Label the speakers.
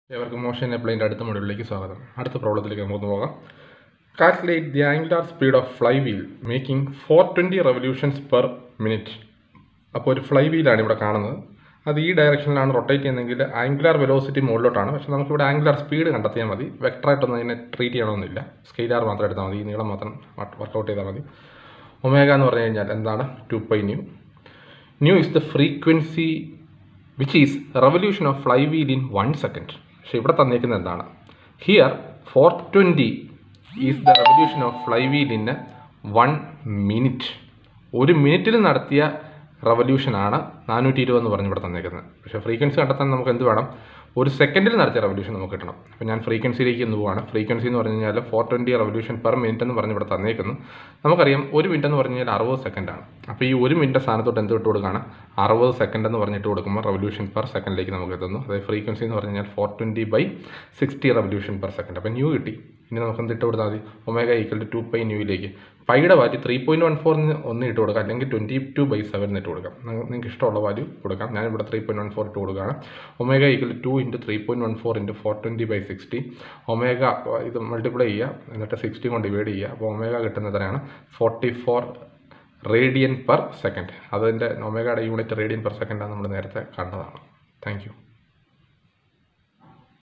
Speaker 1: ഏവർക്കും മോഷൻ എപ്ലൈൻ്റെ അടുത്ത മൊഡ്യൂളിലേക്ക് സ്വാഗതം അടുത്ത പ്രോബ്ലത്തിലേക്ക് നമുക്ക് പോകാം calculate the angular speed of flywheel making four twenty revolutions per minute അപ്പോൾ ഒരു ഫ്ലൈ വീലാണ് ഇവിടെ കാണുന്നത് അത് ഈ ഡയറക്ഷനിലാണ് റൊട്ടേറ്റ് ചെയ്യുന്നതെങ്കിൽ ആംഗുലാർ വെലോസിറ്റി മുകളിലോട്ടാണ് പക്ഷേ നമുക്കിവിടെ ആംഗുലാർ സ്പീഡ് കണ്ടെത്തിയാൽ മതി വെക്ടറായിട്ടൊന്നും അതിനെ ട്രീറ്റ് ചെയ്യണമെന്നില്ല സ്കെയിലാർ മാത്രം എടുത്താൽ മതി ഈ നീളം മാത്രം വർക്കൗട്ട് ചെയ്താൽ മതി ഒമേഗ എന്ന് പറഞ്ഞു കഴിഞ്ഞാൽ എന്താണ് two pi nu nu is the frequency which is revolution of flywheel in one second പക്ഷേ ഇവിടെ തന്നേക്കുന്നത് എന്താണ് here four twenty is the revolution of flywheel in one minute ഒരു മിനിറ്റിൽ നടത്തിയ റവല്യൂഷനാണ് നാനൂറ്റി ഇരുപത് എന്ന് പറഞ്ഞ് ഇവിടെ തന്നേക്കുന്നത് പക്ഷേ ഫ്രീക്വൻസി കണ്ടെത്താൻ നമുക്ക് എന്ത് വേണം ഒരു സെക്കൻഡിൽ നടത്തിയ റവല്യൂഷൻ നമുക്ക് കിട്ടണം അപ്പോൾ ഞാൻ ഫ്രീക്വൻസിയിലേക്ക് ഒന്ന് പോവാണ് ഫ്രീക്വൻസി എന്ന് പറഞ്ഞു കഴിഞ്ഞാൽ four twenty revolution per minute എന്ന് പറഞ്ഞ് ഇവിടെ തന്നേക്കുന്നു നമുക്കറിയാം ഒരു മിനിറ്റ് എന്ന് പറഞ്ഞു കഴിഞ്ഞാൽ അറുപത് സെക്കൻഡാണ് അപ്പോൾ ഈ ഒരു മിനിറ്റ് സ്ഥാനത്തോട്ട് എന്ത് ഇട്ട് കൊടുക്കുകയാണ് അറുപത് സെക്കൻഡ് എന്ന് പറഞ്ഞിട്ട് കൊടുക്കുമ്പോൾ റവല്യൂഷൻ പെർ സെക്കൻഡിലേക്ക് നമുക്ക് എത്തുന്നു അതായത് ഫ്രീക്വൻസി എന്ന് പറഞ്ഞു കഴിഞ്ഞാൽ four twenty by sixty revolution per second അപ്പോൾ ന്യൂ കിട്ടി ഇനി നമുക്ക് എന്ത് ഇട്ട് കൊടുത്താൽ മതി omega equal to two pi ന്യൂയിലേക്ക് പൈയുടെ വാല്യൂ ത്രീ പോയിൻറ്റ് വൺ ഫോറിന് ഒന്ന് ഇട്ട് കൊടുക്കാം അല്ലെങ്കിൽ ട്വൻറ്റി ടു ബൈ സെവൻ ഇട്ട് കൊടുക്കാം നിങ്ങൾക്ക് ഇഷ്ടമുള്ള വാല്യൂ കൊടുക്കാം ഞാൻ ഇവിടെ ത്രീ പോയിൻറ്റ് വൺ ഫോർ ഇട്ട് കൊടുക്കുകയാണ് omega equal two into three point one four into four twenty by sixty omega ഇത് മൾട്ടിപ്ലൈ ചെയ്യുക എന്നിട്ട് സിക്സ്റ്റി കൊണ്ട് ഡിവൈഡ് ചെയ്യുക അപ്പോൾ ഒമേഗ കിട്ടുന്നത് എത്രയാണ് forty four radian per second അതിൻ്റെ ഒമേഗയുടെ യൂണിറ്റ് റേഡിയൻ പെർ സെക്കൻഡാണ് നമ്മൾ നേരത്തെ കണ്ടതാണ് താങ്ക് യു